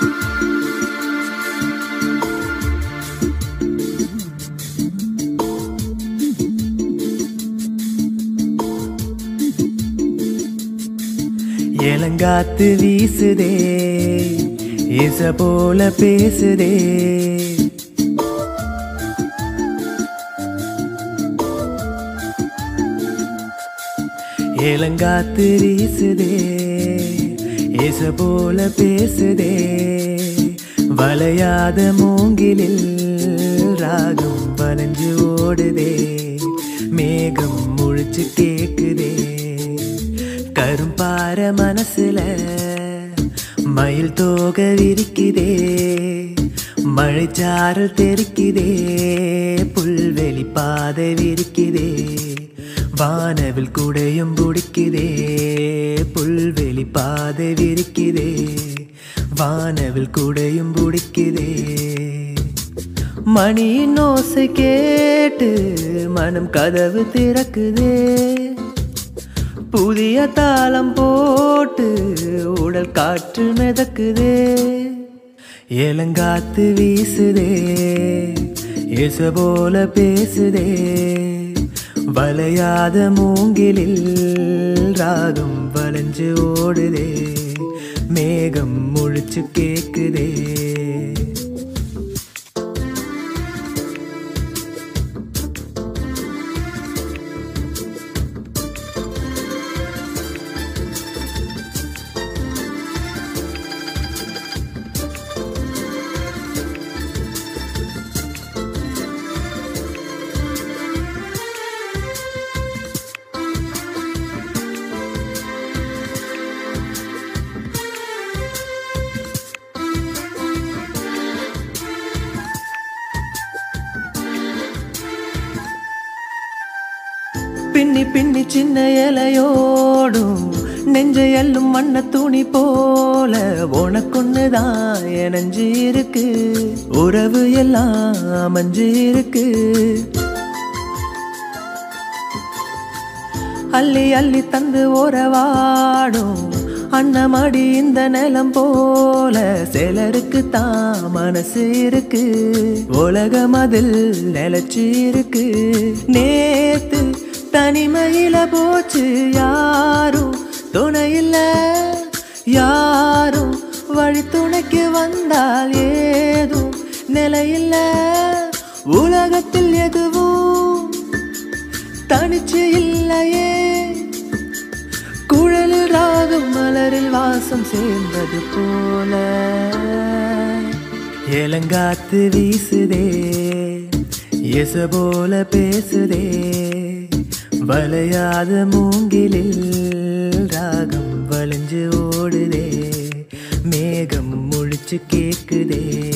இளங்காத்து வீசுதே இச போல பேசுதே இளங்காத்து வீசுதே இச போல பேசுதே வளையாத மூங்கிலில் ராகம் வளைஞ்சு ஓடுதே மேகம் முழிச்சு கேக்குதே கரும்பார மனசுல மயில் தோக விரிக்குதே மழைச்சாரல் தெரிக்குதே புல்வெளி பாதை விரிக்குதே வானவில் குடையும் பிடிக்குதே புல்வெளி பாதை விரிக்குதே வானவில் குடையும் பிடிக்குதே மணியின் ஓசை கேட்டு மனம் கதவு திறக்குதே புதிய தாளம் போட்டு உடல் காற்று மிதக்குதே ஏலங்காத்து வீசுதே இச போல பேசுதே வளையாத மூங்கிலில் ராகம் வளைஞ்சு ஓடுதே மேகம் முழிச்சு கேக்குதே பின்னி பின்னி சின்ன இலையோடும் நெஞ்சை எல்லும் வண்ண துணி போல உனக்குன்னுதான் என் நெஞ்சு இருக்கு உறவு எல்லாம் அமைஞ்சு இருக்கு அள்ளி அள்ளி தந்து உறவாடும் அன்னமடி இந்த நிலம் போல சிலருக்கு தான் மனசு இருக்கு உலகம் அதில் நிலச்சி இருக்கு நேத்து தனிமையில போச்சு யாரும் துணை இல்ல யாரும் வழி துணைக்கு வந்தால் ஏதும் நிலையில்ல உலகத்தில் எதுவும் தனிச்சு இல்லையே குழலில் ராகம் மலரில் வாசம் சேர்ந்தது போல ஏலங்காத்து வீசுதே எச போல பேசுதே வளையாத மூங்கிலில் ராகம் வளைஞ்சு ஓடுதே மேகம் முழிச்சு கேக்குதே